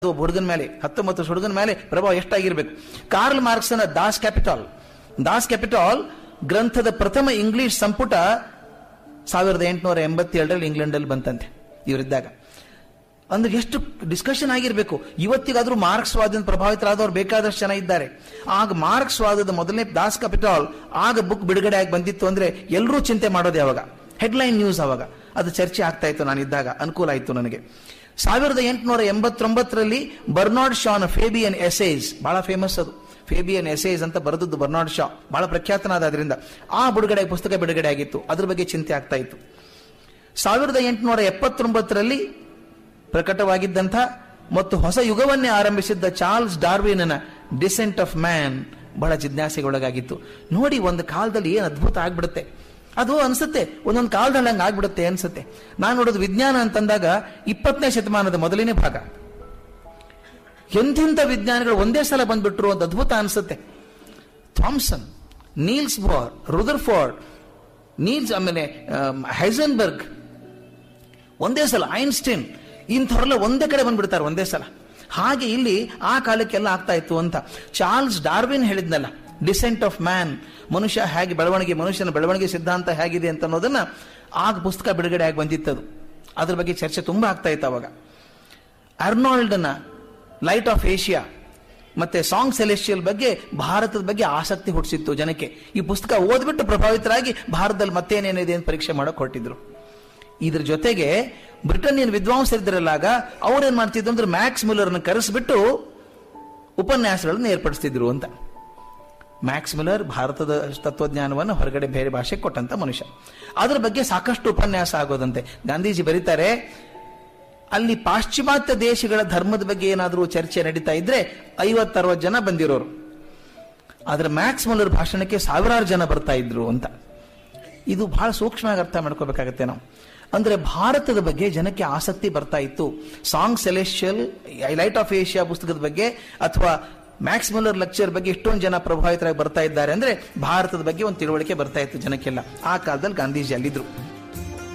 ಒಬ್ಬ ಹುಡುಗನ ಮೇಲೆ ಹತ್ತೊಂಬತ್ತು ವರ್ಷ ಹುಡುಗನ ಮೇಲೆ ಪ್ರಭಾವ ಎಷ್ಟಾಗಿರ್ಬೇಕು ಕಾರ್ಲ್ ಮಾರ್ಕ್ಸನ ದಾಸ್ ಕ್ಯಾಪಿಟಾಲ್ ದಾಸ್ ಕ್ಯಾಪಿಟಾಲ್ ಗ್ರಂಥದ ಪ್ರಥಮ ಇಂಗ್ಲಿಷ್ ಸಂಪುಟ ಸಾವಿರದ ಎಂಟುನೂರ ಎಂಬತ್ತೇಳರಲ್ಲಿ ಇಂಗ್ಲೆಂಡಲ್ಲಿ ಬಂತಂತೆ ಇವರಿದ್ದಾಗ ಅಂದ್ರೆ ಎಷ್ಟು ಡಿಸ್ಕಷನ್ ಆಗಿರ್ಬೇಕು ಇವತ್ತಿಗಾದ್ರೂ ಮಾರ್ಕ್ಸ್ ವಾದದಿಂದ ಪ್ರಭಾವಿತರಾದವ್ರು ಬೇಕಾದಷ್ಟು ಜನ ಇದ್ದಾರೆ ಆಗ ಮಾರ್ಕ್ಸ್ ವಾದದ ಮೊದಲನೇ ದಾಸ್ ಕ್ಯಾಪಿಟಾಲ್ ಆಗ ಬುಕ್ ಬಿಡುಗಡೆ ಆಗಿ ಬಂದಿತ್ತು ಅಂದ್ರೆ ಎಲ್ಲರೂ ಚಿಂತೆ ಮಾಡೋದು ಯಾವಾಗ ಹೆಡ್ಲೈನ್ ನ್ಯೂಸ್ ಅವಾಗ ಅದು ಚರ್ಚೆ ಆಗ್ತಾ ಇತ್ತು ನಾನು ಇದ್ದಾಗ ಅನುಕೂಲ ಆಯಿತು ನನಗೆ ಸಾವಿರದ ಎಂಟುನೂರ ಎಂಬತ್ತೊಂಬತ್ತರಲ್ಲಿ ಬರ್ನಾಡ್ ಶಾನ್ ಫೇಬಿಯನ್ ಎಸೇಸ್ ಬಹಳ ಫೇಮಸ್ ಅದು ಫೇಬಿಯನ್ ಎಸೇಸ್ ಅಂತ ಬರೆದದ್ದು ಬರ್ನಾಡ್ ಶಾ ಬಹಳ ಪ್ರಖ್ಯಾತನಾದ ಅದರಿಂದ ಆ ಬಿಡುಗಡೆ ಪುಸ್ತಕ ಬಿಡುಗಡೆ ಆಗಿತ್ತು ಅದ್ರ ಬಗ್ಗೆ ಚಿಂತೆ ಆಗ್ತಾ ಇತ್ತು ಸಾವಿರದ ಎಂಟುನೂರ ಎಪ್ಪತ್ತೊಂಬತ್ತರಲ್ಲಿ ಪ್ರಕಟವಾಗಿದ್ದಂಥ ಮತ್ತು ಹೊಸ ಯುಗವನ್ನೇ ಆರಂಭಿಸಿದ್ದ ಚಾರ್ಲ್ಸ್ ಡಾರ್ವಿನ್ನ ಡಿಸೆಂಟ್ ಆಫ್ ಮ್ಯಾನ್ ಬಹಳ ಜಿಜ್ಞಾಸೆಗೊಳಗಾಗಿತ್ತು ನೋಡಿ ಒಂದು ಕಾಲದಲ್ಲಿ ಏನು ಅದ್ಭುತ ಆಗ್ಬಿಡುತ್ತೆ ಅದು ಅನ್ಸುತ್ತೆ ಒಂದೊಂದು ಕಾಲದಲ್ಲಿ ಹಂಗೆ ಆಗ್ಬಿಡುತ್ತೆ ಅನ್ಸುತ್ತೆ ನಾನು ನೋಡೋದು ವಿಜ್ಞಾನ ಅಂತಂದಾಗ ಇಪ್ಪತ್ತನೇ ಶತಮಾನದ ಮೊದಲನೇ ಭಾಗ ಎಂಥೆಂಥ ವಿಜ್ಞಾನಿಗಳು ಒಂದೇ ಸಲ ಬಂದ್ಬಿಟ್ರು ಅಂತ ಅದ್ಭುತ ಅನ್ಸುತ್ತೆ Thomson Niels Bohr Rutherford Niels ಆಮೇಲೆ ಹೈಸನ್ಬರ್ಗ್ ಒಂದೇ ಸಲ ಐನ್ಸ್ಟೈನ್ ಇಂಥವ್ರೆಲ್ಲ ಒಂದೇ ಕಡೆ ಬಂದ್ಬಿಡ್ತಾರೆ ಒಂದೇ ಸಲ ಹಾಗೆ ಇಲ್ಲಿ ಆ ಕಾಲಕ್ಕೆಲ್ಲ ಆಗ್ತಾ ಇತ್ತು ಅಂತ ಚಾರ್ಲ್ಸ್ ಡಾರ್ವಿನ್ ಹೇಳಿದ್ನಲ್ಲ ಡಿಸೆಂಟ್ ಆಫ್ ಮ್ಯಾನ್ ಮನುಷ್ಯ ಹೇಗೆ ಬೆಳವಣಿಗೆ ಮನುಷ್ಯನ ಬೆಳವಣಿಗೆ ಸಿದ್ಧಾಂತ ಹೇಗಿದೆ ಅಂತ ಅನ್ನೋದನ್ನ ಆಗ ಪುಸ್ತಕ ಬಿಡುಗಡೆ ಆಗಿ ಬಂದಿತ್ತದು ಅದ್ರ ಬಗ್ಗೆ ಚರ್ಚೆ ತುಂಬಾ ಆಗ್ತಾ ಇತ್ತು ಅವಾಗ ಅರ್ನಾಲ್ಡ್ನ ಲೈಟ್ ಆಫ್ ಏಷ್ಯಾ ಮತ್ತೆ ಸಾಂಗ್ ಸೆಲೆಸ್ಟಿಯಲ್ ಬಗ್ಗೆ ಭಾರತದ ಬಗ್ಗೆ ಆಸಕ್ತಿ ಹುಟ್ಟಿಸಿತ್ತು ಜನಕ್ಕೆ ಈ ಪುಸ್ತಕ ಓದ್ಬಿಟ್ಟು ಪ್ರಭಾವಿತರಾಗಿ ಭಾರತದಲ್ಲಿ ಮತ್ತೇನೇನಿದೆ ಅಂತ ಪರೀಕ್ಷೆ ಮಾಡಕ್ ಹೊರಟಿದ್ರು ಇದ್ರ ಜೊತೆಗೆ ಬ್ರಿಟನ್ನಿಯನ್ ವಿದ್ವಾಂಸರಿದ್ದರಲ್ಲ ಆಗ ಅವ್ರೇನ್ ಮಾಡ್ತಿದ್ರು ಅಂದ್ರೆ ಮ್ಯಾಕ್ಸ್ ಮಿಲ್ಲರ್ನ ಕರೆಸಿಬಿಟ್ಟು ಉಪನ್ಯಾಸಗಳನ್ನು ಏರ್ಪಡಿಸ್ತಿದ್ರು ಅಂತ ಮ್ಯಾಕ್ಸ್ ಮಿಲ್ಲರ್ ಭಾರತದ ತತ್ವಜ್ಞಾನವನ್ನು ಹೊರಗಡೆ ಬೇರೆ ಭಾಷೆಗೆ ಕೊಟ್ಟಂತ ಮನುಷ್ಯ ಅದರ ಬಗ್ಗೆ ಸಾಕಷ್ಟು ಉಪನ್ಯಾಸ ಆಗೋದಂತೆ ಗಾಂಧೀಜಿ ಬರೀತಾರೆ ಅಲ್ಲಿ ಪಾಶ್ಚಿಮಾತ್ಯ ದೇಶಗಳ ಧರ್ಮದ ಬಗ್ಗೆ ಏನಾದರೂ ಚರ್ಚೆ ನಡೀತಾ ಇದ್ರೆ ಐವತ್ತರವತ್ತು ಜನ ಬಂದಿರೋರು ಆದ್ರೆ ಮ್ಯಾಕ್ಸ್ ಮುಲ್ಲರ್ ಭಾಷಣಕ್ಕೆ ಸಾವಿರಾರು ಜನ ಬರ್ತಾ ಇದ್ರು ಅಂತ ಇದು ಬಹಳ ಸೂಕ್ಷ್ಮವಾಗಿ ಅರ್ಥ ಮಾಡ್ಕೋಬೇಕಾಗತ್ತೆ ನಾವು ಅಂದ್ರೆ ಭಾರತದ ಬಗ್ಗೆ ಜನಕ್ಕೆ ಆಸಕ್ತಿ ಬರ್ತಾ ಇತ್ತು Song Celestial Light of Asia ಪುಸ್ತಕದ ಬಗ್ಗೆ ಅಥವಾ ಮ್ಯಾಕ್ಸ್ ಮುಲ್ಲರ್ ಲೆಕ್ಚರ್ ಬಗ್ಗೆ ಎಷ್ಟೊಂದು ಜನ ಪ್ರಭಾವಿತರಾಗಿ ಬರ್ತಾ ಇದ್ದಾರೆ ಅಂದ್ರೆ ಭಾರತದ ಬಗ್ಗೆ ಒಂದು ತಿಳುವಳಿಕೆ ಬರ್ತಾ ಇತ್ತು ಜನಕ್ಕೆಲ್ಲ ಆ ಕಾಲದಲ್ಲಿ ಗಾಂಧೀಜಿ ಅಲ್ಲಿದ್ರು